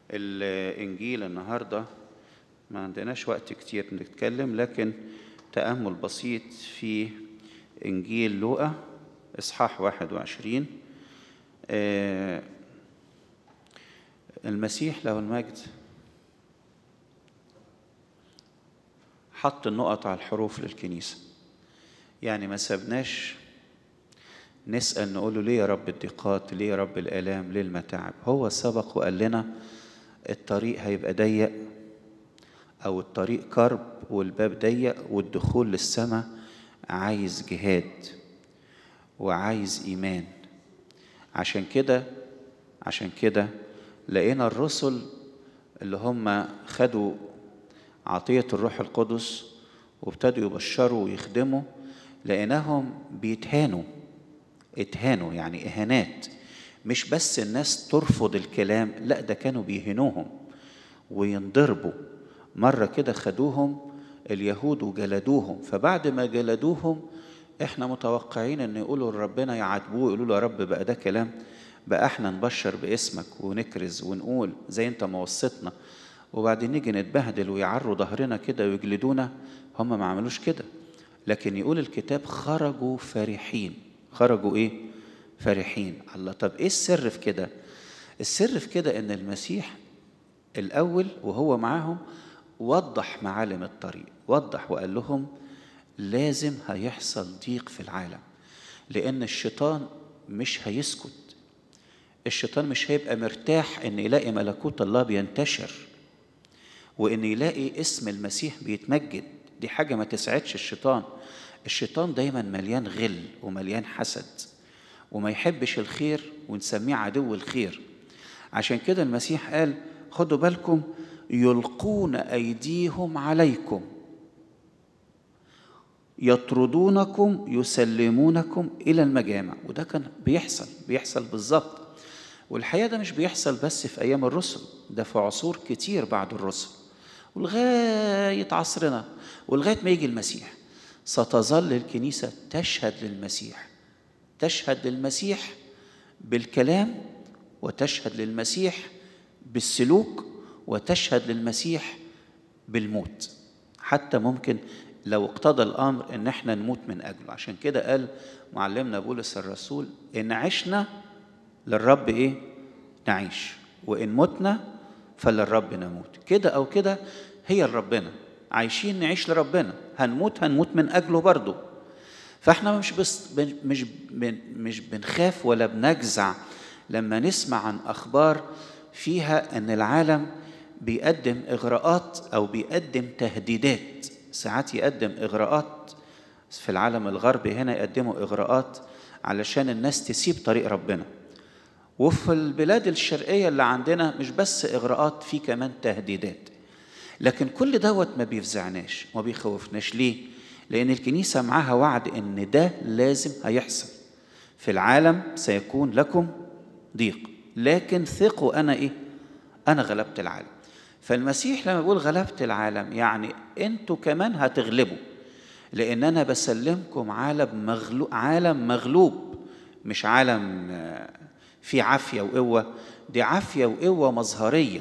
الإنجيل النهاردة ما عندناش وقت كتير نتكلم لكن تأمل بسيط في إنجيل لوقا إصحاح 21 آه، المسيح له المجد حط النقط على الحروف للكنيسة يعني ما سبناش نسأل نقول له ليه يا رب الضيقات ليه يا رب الآلام ليه المتاعب هو سبق وقال لنا الطريق هيبقى ضيق أو الطريق كرب والباب ضيق والدخول للسماء عايز جهاد وعايز إيمان عشان كده عشان كده لقينا الرسل اللي هم خدوا عطية الروح القدس وابتدوا يبشروا ويخدموا لقيناهم بيتهانوا اتهانوا يعني إهانات مش بس الناس ترفض الكلام لا ده كانوا بيهنوهم وينضربوا مرة كده خدوهم اليهود وجلدوهم فبعد ما جلدوهم احنا متوقعين ان يقولوا لربنا يعاتبوه يقولوا له يا رب بقى ده كلام بقى احنا نبشر باسمك ونكرز ونقول زي انت ما وصيتنا وبعدين نيجي نتبهدل ويعروا ظهرنا كده ويجلدونا هم ما عملوش كده لكن يقول الكتاب خرجوا فرحين خرجوا ايه فرحين الله طب ايه السر في كده السر في كده ان المسيح الاول وهو معاهم وضح معالم الطريق وضح وقال لهم لازم هيحصل ضيق في العالم لان الشيطان مش هيسكت الشيطان مش هيبقى مرتاح ان يلاقي ملكوت الله بينتشر وان يلاقي اسم المسيح بيتمجد دي حاجه ما تسعدش الشيطان الشيطان دايما مليان غل ومليان حسد وما يحبش الخير ونسميه عدو الخير عشان كده المسيح قال خدوا بالكم يلقون ايديهم عليكم يطردونكم يسلمونكم الى المجامع وده كان بيحصل بيحصل بالظبط والحقيقه ده مش بيحصل بس في ايام الرسل ده في عصور كتير بعد الرسل ولغايه عصرنا ولغايه ما يجي المسيح ستظل الكنيسه تشهد للمسيح تشهد للمسيح بالكلام وتشهد للمسيح بالسلوك وتشهد للمسيح بالموت حتى ممكن لو اقتضى الامر ان احنا نموت من اجله عشان كده قال معلمنا بولس الرسول ان عشنا للرب ايه نعيش وان متنا فللرب نموت كده او كده هي لربنا عايشين نعيش لربنا هنموت هنموت من اجله برضه فاحنا مش بس مش بن مش بنخاف ولا بنجزع لما نسمع عن اخبار فيها ان العالم بيقدم اغراءات او بيقدم تهديدات ساعات يقدم اغراءات في العالم الغربي هنا يقدموا اغراءات علشان الناس تسيب طريق ربنا وفي البلاد الشرقيه اللي عندنا مش بس اغراءات في كمان تهديدات لكن كل دوت ما بيفزعناش ما بيخوفناش ليه لان الكنيسه معاها وعد ان ده لازم هيحصل في العالم سيكون لكم ضيق لكن ثقوا انا ايه انا غلبت العالم فالمسيح لما بيقول غلبت العالم يعني انتوا كمان هتغلبوا لان انا بسلمكم عالم مغلوب عالم مغلوب مش عالم فيه عافيه وقوه دي عافيه وقوه مظهريه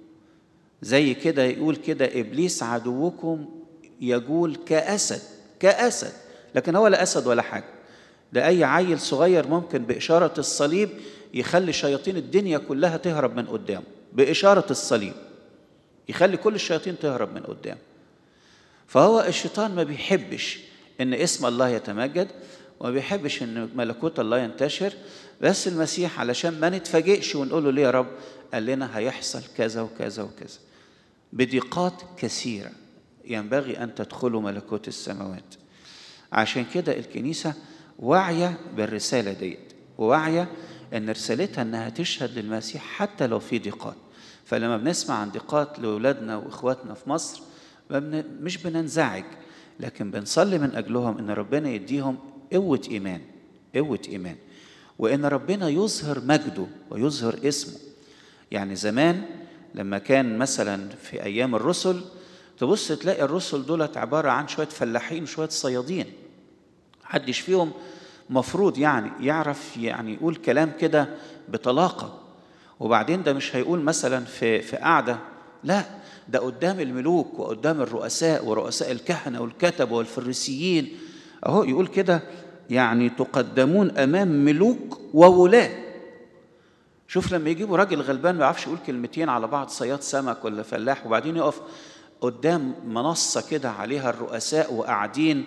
زي كده يقول كده ابليس عدوكم يقول كاسد كاسد لكن هو لا اسد ولا حاجه ده اي عيل صغير ممكن باشاره الصليب يخلي شياطين الدنيا كلها تهرب من قدامه باشاره الصليب يخلي كل الشياطين تهرب من قدامه فهو الشيطان ما بيحبش ان اسم الله يتمجد وما بيحبش ان ملكوت الله ينتشر بس المسيح علشان ما نتفاجئش ونقول له ليه يا رب قال لنا هيحصل كذا وكذا وكذا بضيقات كثيره ينبغي ان تدخلوا ملكوت السماوات عشان كده الكنيسه واعيه بالرساله ديت وواعيه ان رسالتها انها تشهد للمسيح حتى لو في ضيقات فلما بنسمع عن ضيقات لاولادنا واخواتنا في مصر مش بننزعج لكن بنصلي من اجلهم ان ربنا يديهم قوه ايمان قوه ايمان وان ربنا يظهر مجده ويظهر اسمه يعني زمان لما كان مثلا في ايام الرسل تبص تلاقي الرسل دولت عباره عن شويه فلاحين وشويه صيادين محدش فيهم مفروض يعني يعرف يعني يقول كلام كده بطلاقه وبعدين ده مش هيقول مثلا في في قعده لا ده قدام الملوك وقدام الرؤساء ورؤساء الكهنه والكتب والفريسيين اهو يقول كده يعني تقدمون امام ملوك وولاة شوف لما يجيبوا راجل غلبان ما يعرفش يقول كلمتين على بعض صياد سمك ولا فلاح وبعدين يقف قدام منصه كده عليها الرؤساء وقاعدين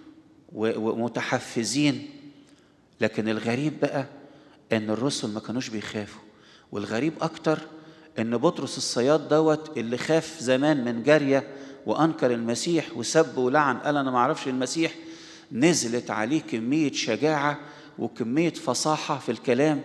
ومتحفزين لكن الغريب بقى ان الرسل ما كانوش بيخافوا والغريب اكتر ان بطرس الصياد دوت اللي خاف زمان من جاريه وانكر المسيح وسب ولعن قال انا ما اعرفش المسيح نزلت عليه كميه شجاعه وكميه فصاحه في الكلام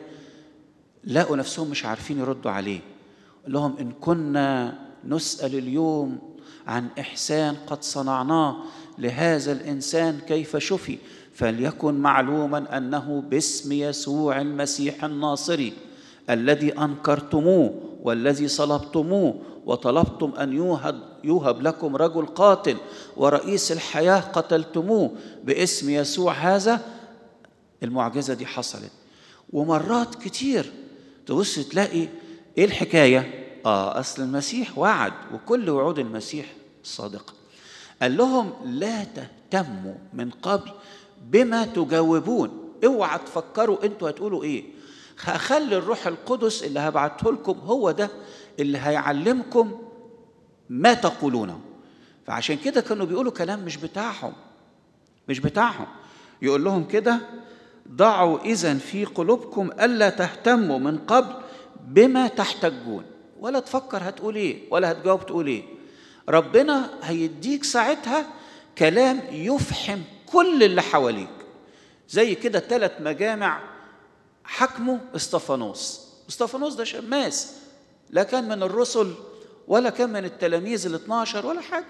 لقوا نفسهم مش عارفين يردوا عليه قال لهم ان كنا نسال اليوم عن احسان قد صنعناه لهذا الانسان كيف شفي فليكن معلوما انه باسم يسوع المسيح الناصري الذي انكرتموه والذي صلبتموه وطلبتم ان يوهب, يوهب لكم رجل قاتل ورئيس الحياه قتلتموه باسم يسوع هذا المعجزه دي حصلت ومرات كتير تبص تلاقي ايه الحكايه اه اصل المسيح وعد وكل وعود المسيح صادقه قال لهم لا تهتموا من قبل بما تجاوبون اوعى تفكروا انتوا هتقولوا ايه هخلي الروح القدس اللي هبعته لكم هو ده اللي هيعلمكم ما تقولونه فعشان كده كانوا بيقولوا كلام مش بتاعهم مش بتاعهم يقول لهم كده ضعوا اذا في قلوبكم الا تهتموا من قبل بما تحتجون ولا تفكر هتقول ايه ولا هتجاوب تقول ايه ربنا هيديك ساعتها كلام يفحم كل اللي حواليك زي كده ثلاث مجامع حكموا استفانوس استفانوس ده شماس لا كان من الرسل ولا كان من التلاميذ ال 12 ولا حاجه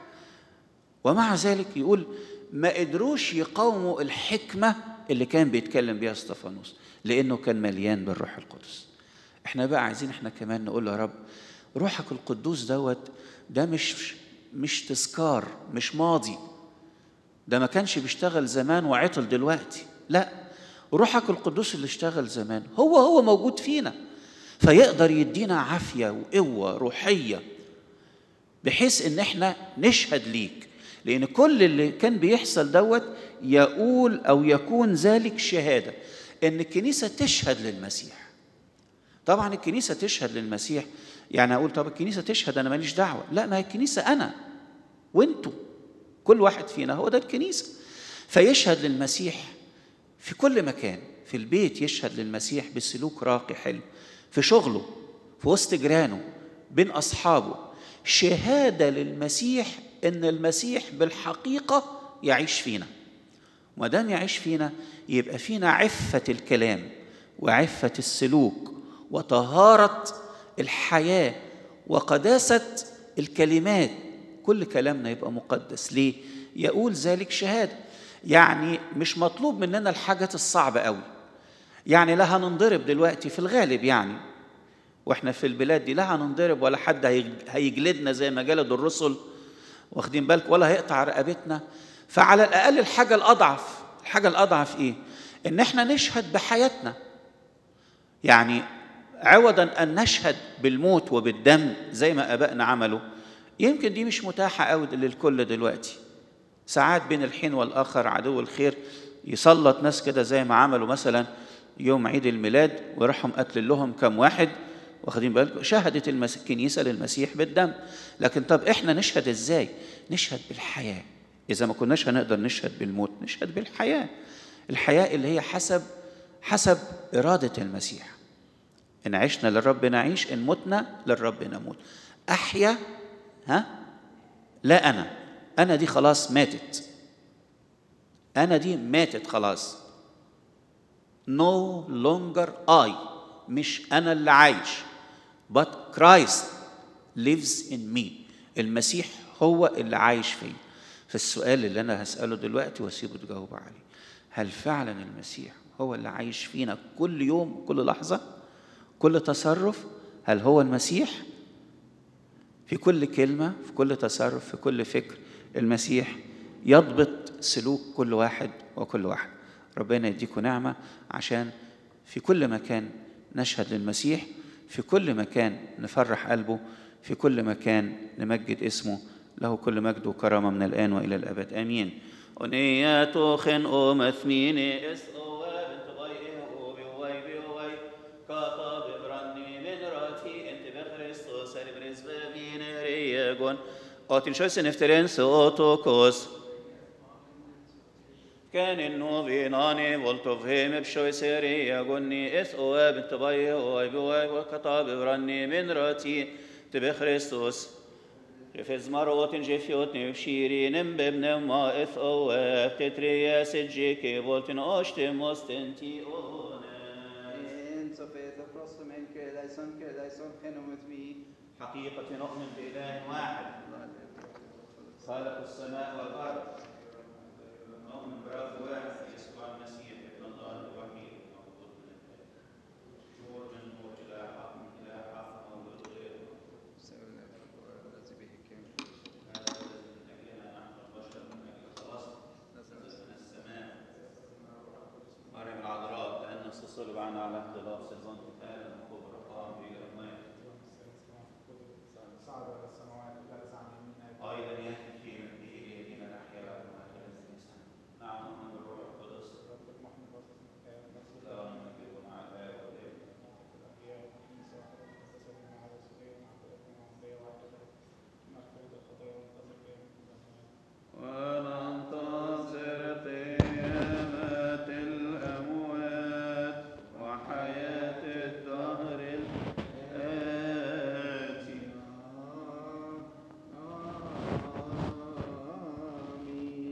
ومع ذلك يقول ما قدروش يقاوموا الحكمه اللي كان بيتكلم بيها استفانوس لانه كان مليان بالروح القدس احنا بقى عايزين احنا كمان نقول له يا رب روحك القدوس دوت ده مش مش تذكار مش ماضي ده ما كانش بيشتغل زمان وعطل دلوقتي لا روحك القدوس اللي اشتغل زمان هو هو موجود فينا فيقدر يدينا عافيه وقوه روحيه بحيث ان احنا نشهد ليك لان كل اللي كان بيحصل دوت يقول او يكون ذلك شهاده ان الكنيسه تشهد للمسيح طبعا الكنيسه تشهد للمسيح يعني اقول طب الكنيسه تشهد انا ماليش دعوه لا ما هي الكنيسه انا وانتوا كل واحد فينا هو ده الكنيسه فيشهد للمسيح في كل مكان في البيت يشهد للمسيح بسلوك راقي حلو في شغله في وسط جيرانه بين اصحابه شهاده للمسيح ان المسيح بالحقيقه يعيش فينا ما دام يعيش فينا يبقى فينا عفه الكلام وعفه السلوك وطهاره الحياه وقداسه الكلمات كل كلامنا يبقى مقدس ليه يقول ذلك شهاده يعني مش مطلوب مننا الحاجات الصعبه قوي يعني لا هننضرب دلوقتي في الغالب يعني واحنا في البلاد دي لا هننضرب ولا حد هيجلدنا زي ما جلدوا الرسل واخدين بالك ولا هيقطع رقبتنا فعلى الاقل الحاجه الاضعف الحاجه الاضعف ايه ان احنا نشهد بحياتنا يعني عوضا ان نشهد بالموت وبالدم زي ما ابائنا عملوا يمكن دي مش متاحه قوي للكل دلوقتي ساعات بين الحين والاخر عدو الخير يسلط ناس كده زي ما عملوا مثلا يوم عيد الميلاد ويروحوا مقتل لهم كم واحد واخدين بالكم شهدت المس... الكنيسه للمسيح بالدم لكن طب احنا نشهد ازاي نشهد بالحياه اذا ما كناش هنقدر نشهد بالموت نشهد بالحياه الحياه اللي هي حسب حسب اراده المسيح ان عشنا للرب نعيش ان متنا للرب نموت احيا ها لا انا انا دي خلاص ماتت انا دي ماتت خلاص no longer I مش أنا اللي عايش but Christ lives in me المسيح هو اللي عايش فيا فالسؤال اللي أنا هسأله دلوقتي وأسيبه تجاوب عليه هل فعلا المسيح هو اللي عايش فينا كل يوم كل لحظة كل تصرف هل هو المسيح في كل كلمة في كل تصرف في كل فكر المسيح يضبط سلوك كل واحد وكل واحد ربنا يديكم نعمة عشان في كل مكان نشهد للمسيح في كل مكان نفرح قلبه في كل مكان نمجد اسمه له كل مجد وكرامة من الآن وإلى الأبد آمين أنية خن أمثميني اس بنت ضيئه بوي بوي كاتا ببرني من راتي انت بخريستوس البرز بابين ريجون قاتل شويس نفترين سوتوكوس كان النوبيناني والتفهم بشوي سيري يقولني إث أواب انتبايه أواب أواب وكتاب برني من راتي تبي خريستوس رفز مروت جفيوت نفشيري نمبب ما إث أواب تتريا سجيكي بولتن أشت مستنتي إن صفيت فرصم إن كلايسون كلايسون خنومت بي حقيقة نؤمن بإله واحد خالق السماء والأرض نؤمن برب واحد يسوع المسيح ابن الله الوحيد المولود من الآب نور من نور إلى حق من إلى حق مولود غيره سألنا الذي به كم هذا الذي من أجلنا نحن البشر من أجل خلاصنا نزل من السماء مريم العذراء لأن صلب عنا على اختلاف سيزون آدم كبرى قام بإلى الماء صعد